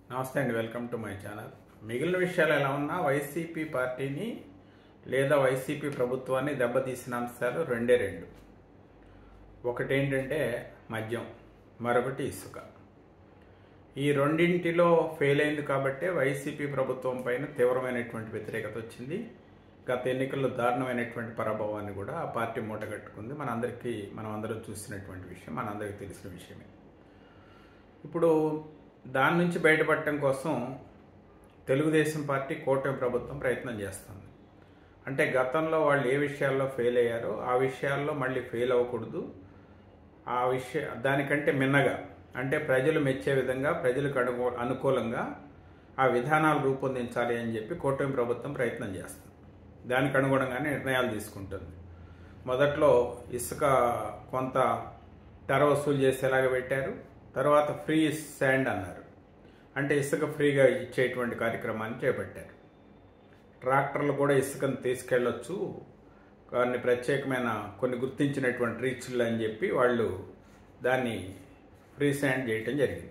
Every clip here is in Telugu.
నమస్తే అండి వెల్కమ్ టు మై ఛానల్ మిగిలిన విషయాలు ఎలా ఉన్నా వైసీపీ పార్టీని లేదా వైసీపీ ప్రభుత్వాన్ని దెబ్బతీసిన అంశాలు రెండే రెండు ఒకటి ఏంటంటే మద్యం మరొకటి ఇసుక ఈ రెండింటిలో ఫెయిల్ అయింది కాబట్టే వైసీపీ ప్రభుత్వం పైన తీవ్రమైనటువంటి వ్యతిరేకత వచ్చింది గత ఎన్నికల్లో దారుణమైనటువంటి పరాభవాన్ని కూడా ఆ పార్టీ మూటగట్టుకుంది మనందరికీ మనం అందరం చూసినటువంటి విషయం మనందరికీ తెలిసిన విషయమే ఇప్పుడు దాని నుంచి బయటపడటం కోసం తెలుగుదేశం పార్టీ కూటమి ప్రభుత్వం ప్రయత్నం చేస్తుంది అంటే గతంలో వాళ్ళు ఏ విషయాల్లో ఫెయిల్ అయ్యారో ఆ విషయాల్లో మళ్ళీ ఫెయిల్ అవ్వకూడదు ఆ విషయ దానికంటే మిన్నగా అంటే ప్రజలు మెచ్చే విధంగా ప్రజలకు అనుకూ అనుకూలంగా ఆ విధానాలు రూపొందించాలి అని చెప్పి కూటమి ప్రభుత్వం ప్రయత్నం చేస్తుంది దానికి అనుగుణంగానే నిర్ణయాలు తీసుకుంటుంది మొదట్లో ఇసుక కొంత ధర వసూలు చేసేలాగా పెట్టారు తర్వాత ఫ్రీ శాండ్ అన్నారు అంటే ఇసుక ఫ్రీగా ఇచ్చేటువంటి కార్యక్రమాన్ని చేపట్టారు ట్రాక్టర్లు కూడా ఇసుకను తీసుకెళ్ళొచ్చు కొన్ని ప్రత్యేకమైన కొన్ని గుర్తించినటువంటి రీచ్లు అని చెప్పి వాళ్ళు దాన్ని ఫ్రీ శాండ్ చేయటం జరిగింది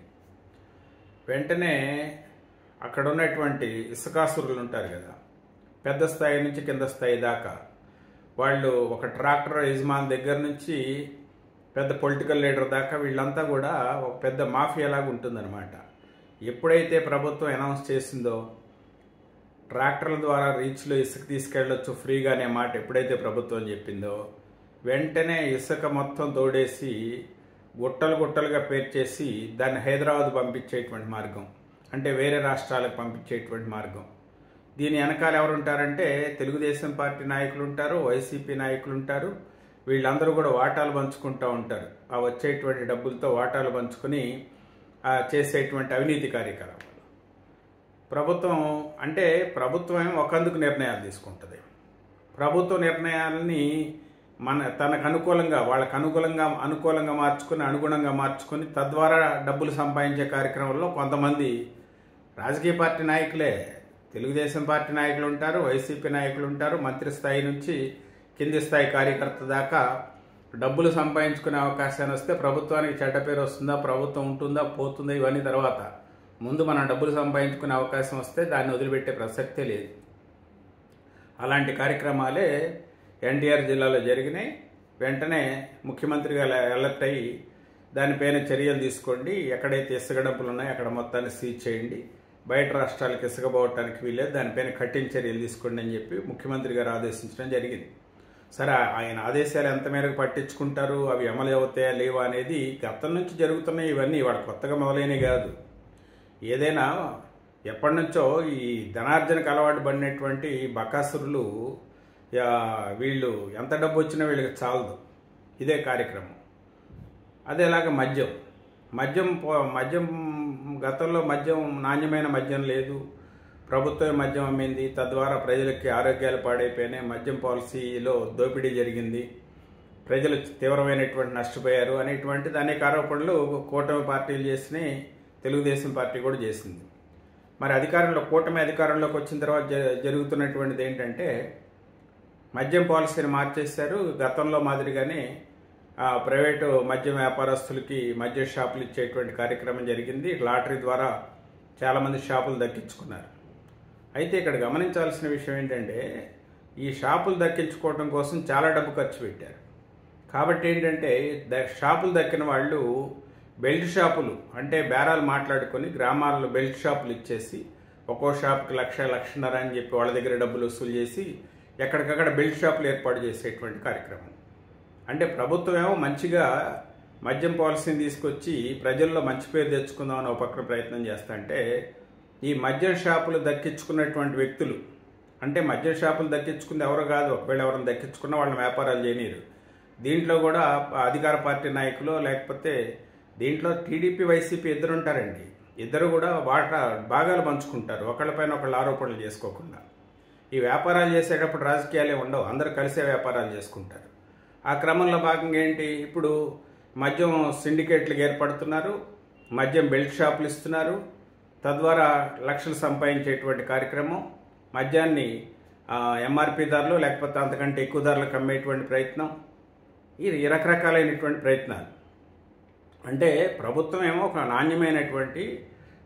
వెంటనే అక్కడ ఉన్నటువంటి ఇసుకాసురులు ఉంటారు కదా పెద్ద స్థాయి నుంచి కింద స్థాయి దాకా వాళ్ళు ఒక ట్రాక్టర్ యజమాని దగ్గర నుంచి పెద్ద పొలిటికల్ లీడర్ దాకా వీళ్ళంతా కూడా ఒక పెద్ద మాఫియా లాగా ఉంటుందన్నమాట ఎప్పుడైతే ప్రభుత్వం అనౌన్స్ చేసిందో ట్రాక్టర్ల ద్వారా రీచ్లో ఇసుక తీసుకెళ్ళొచ్చు ఫ్రీగా అనే మాట ఎప్పుడైతే ప్రభుత్వం చెప్పిందో వెంటనే ఇసుక మొత్తం తోడేసి గుట్టలు గుట్టలుగా పేర్చేసి దాన్ని హైదరాబాద్ పంపించేటువంటి మార్గం అంటే వేరే రాష్ట్రాలకు పంపించేటువంటి మార్గం దీని వెనకాల ఎవరు ఉంటారంటే తెలుగుదేశం పార్టీ నాయకులు ఉంటారు వైసీపీ నాయకులు ఉంటారు వీళ్ళందరూ కూడా వాటాలు పంచుకుంటూ ఉంటారు ఆ వచ్చేటువంటి డబ్బులతో వాటాలు పంచుకొని ఆ చేసేటువంటి అవినీతి కార్యకలాపాలు ప్రభుత్వం అంటే ప్రభుత్వం ఒకందుకు నిర్ణయాలు తీసుకుంటుంది ప్రభుత్వ నిర్ణయాలని మన తనకు అనుకూలంగా వాళ్ళకు అనుకూలంగా అనుకూలంగా మార్చుకుని అనుగుణంగా మార్చుకొని తద్వారా డబ్బులు సంపాదించే కార్యక్రమంలో కొంతమంది రాజకీయ పార్టీ నాయకులే తెలుగుదేశం పార్టీ నాయకులు ఉంటారు వైసీపీ నాయకులు ఉంటారు మంత్రి స్థాయి నుంచి కింది స్థాయి కార్యకర్త దాకా డబ్బులు సంపాదించుకునే అవకాశాన్ని వస్తే ప్రభుత్వానికి చెడ్డ పేరు వస్తుందా ప్రభుత్వం ఉంటుందా పోతుందా ఇవన్నీ తర్వాత ముందు మనం డబ్బులు సంపాదించుకునే అవకాశం వస్తే దాన్ని వదిలిపెట్టే ప్రసక్తే లేదు అలాంటి కార్యక్రమాలే ఎన్టీఆర్ జిల్లాలో జరిగినాయి వెంటనే ముఖ్యమంత్రిగా ఎలక్ట్ అయ్యి దానిపైన చర్యలు తీసుకోండి ఎక్కడైతే ఇసుక డబ్బులు ఉన్నాయో అక్కడ మొత్తాన్ని సీజ్ చేయండి బయట రాష్ట్రాలకు ఇసుక పోవటానికి వీలేదు దానిపైన కఠిన చర్యలు తీసుకోండి అని చెప్పి ముఖ్యమంత్రి గారు ఆదేశించడం జరిగింది సరే ఆయన ఆదేశాలు ఎంత మేరకు పట్టించుకుంటారు అవి అమలు అవుతాయా లేవా అనేది గతం నుంచి జరుగుతున్నాయి ఇవన్నీ వాడు కొత్తగా మొదలైనవి కాదు ఏదైనా ఎప్పటి నుంచో ఈ ధనార్జనకు అలవాటు పడినటువంటి బకాసురులు వీళ్ళు ఎంత డబ్బు వచ్చినా వీళ్ళకి చాలదు ఇదే కార్యక్రమం అదేలాగా మద్యం మద్యం మద్యం గతంలో మద్యం నాణ్యమైన మద్యం లేదు ప్రభుత్వం మద్యం అమ్మింది తద్వారా ప్రజలకి ఆరోగ్యాలు పాడైపోయినాయి మద్యం పాలసీలో దోపిడీ జరిగింది ప్రజలు తీవ్రమైనటువంటి నష్టపోయారు అనేటువంటిది అనేక ఆరోపణలు కూటమి పార్టీలు చేసినాయి తెలుగుదేశం పార్టీ కూడా చేసింది మరి అధికారంలో కూటమి అధికారంలోకి వచ్చిన తర్వాత జరుగుతున్నటువంటిది ఏంటంటే మద్యం పాలసీని మార్చేశారు గతంలో మాదిరిగానే ప్రైవేటు మద్యం వ్యాపారస్తులకి మద్యం షాపులు ఇచ్చేటువంటి కార్యక్రమం జరిగింది లాటరీ ద్వారా చాలామంది షాపులు దక్కించుకున్నారు అయితే ఇక్కడ గమనించాల్సిన విషయం ఏంటంటే ఈ షాపులు దక్కించుకోవడం కోసం చాలా డబ్బు ఖర్చు పెట్టారు కాబట్టి ఏంటంటే షాపులు దక్కిన వాళ్ళు బెల్ట్ షాపులు అంటే బేరాలు మాట్లాడుకొని గ్రామాల్లో బెల్ట్ షాపులు ఇచ్చేసి ఒక్కో షాప్కి లక్ష లక్షన్నర అని చెప్పి వాళ్ళ దగ్గర డబ్బులు వసూలు చేసి ఎక్కడికక్కడ బెల్ట్ షాపులు ఏర్పాటు చేసేటువంటి కార్యక్రమం అంటే ప్రభుత్వం ఏమో మంచిగా మద్యం పాలసీని తీసుకొచ్చి ప్రజల్లో మంచి పేరు తెచ్చుకుందామని ఒక పక్కన ప్రయత్నం చేస్తుంటే ఈ మద్యం షాపులు దక్కించుకున్నటువంటి వ్యక్తులు అంటే మద్యం షాపులు దక్కించుకుంది ఎవరు కాదు ఒకవేళ ఎవరిని దక్కించుకున్న వాళ్ళని వ్యాపారాలు చేయనీరు దీంట్లో కూడా అధికార పార్టీ నాయకులు లేకపోతే దీంట్లో టీడీపీ వైసీపీ ఇద్దరు ఉంటారండి ఇద్దరు కూడా వాటా భాగాలు పంచుకుంటారు ఒకళ్ళపైన ఒకళ్ళు ఆరోపణలు చేసుకోకుండా ఈ వ్యాపారాలు చేసేటప్పుడు రాజకీయాలే ఉండవు అందరూ కలిసే వ్యాపారాలు చేసుకుంటారు ఆ క్రమంలో భాగంగా ఏంటి ఇప్పుడు మద్యం సిండికేట్లకు ఏర్పడుతున్నారు మద్యం బెల్ట్ షాపులు ఇస్తున్నారు తద్వారా లక్షలు సంపాదించేటువంటి కార్యక్రమం మద్యాన్ని ఎంఆర్పి ధరలు లేకపోతే అంతకంటే ఎక్కువ ధరలకు అమ్మేటువంటి ప్రయత్నం ఇది రకరకాలైనటువంటి ప్రయత్నాలు అంటే ప్రభుత్వం ఏమో ఒక నాణ్యమైనటువంటి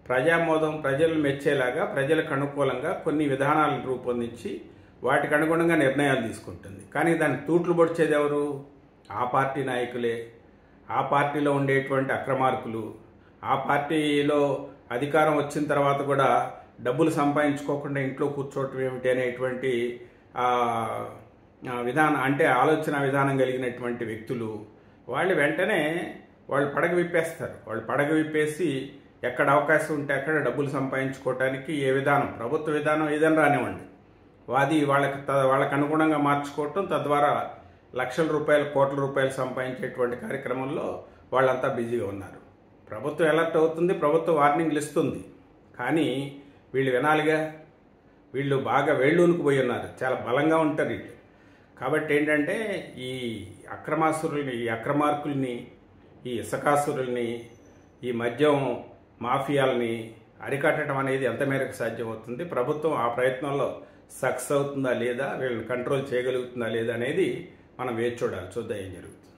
ప్రజామోదం ప్రజలు మెచ్చేలాగా ప్రజలకు అనుకూలంగా కొన్ని విధానాలను రూపొందించి వాటికి అనుగుణంగా నిర్ణయాలు తీసుకుంటుంది కానీ దాన్ని తూట్లు పొడిచేది ఎవరు ఆ పార్టీ నాయకులే ఆ పార్టీలో ఉండేటువంటి అక్రమార్కులు ఆ పార్టీలో అధికారం వచ్చిన తర్వాత కూడా డబ్బులు సంపాదించుకోకుండా ఇంట్లో కూర్చోవటం ఏమిటి అనేటువంటి ఆ, ఆ విధానం అంటే ఆలోచన విధానం కలిగినటువంటి వ్యక్తులు వాళ్ళు వెంటనే వాళ్ళు పడగ విప్పేస్తారు వాళ్ళు పడగ విప్పేసి ఎక్కడ అవకాశం ఉంటే అక్కడ డబ్బులు సంపాదించుకోవటానికి ఏ విధానం ప్రభుత్వ విధానం ఏదైనా రానివ్వండి వాది వాళ్ళకి త- వాళ్ళకి అనుగుణంగా మార్చుకోవటం తద్వారా లక్షల రూపాయలు కోట్ల రూపాయలు సంపాదించేటువంటి కార్యక్రమంలో వాళ్ళంతా బిజీగా ఉన్నారు ప్రభుత్వం ఎలర్ట్ అవుతుంది ప్రభుత్వం వార్నింగ్లు ఇస్తుంది కానీ వీళ్ళు వినాలిగా వీళ్ళు బాగా వేళ్ళూనుకు పోయి ఉన్నారు చాలా బలంగా ఉంటారు వీళ్ళు కాబట్టి ఏంటంటే ఈ అక్రమాసురుల్ని ఈ అక్రమార్కుల్ని ఈ ఇసకాసురుల్ని ఈ మద్యం మాఫియాల్ని అరికట్టడం అనేది ఎంత మేరకు సాధ్యమవుతుంది ప్రభుత్వం ఆ ప్రయత్నంలో సక్సెస్ అవుతుందా లేదా వీళ్ళని కంట్రోల్ చేయగలుగుతుందా లేదా అనేది మనం వేచి చూడాలి చూద్దాం ఏం జరుగుతుంది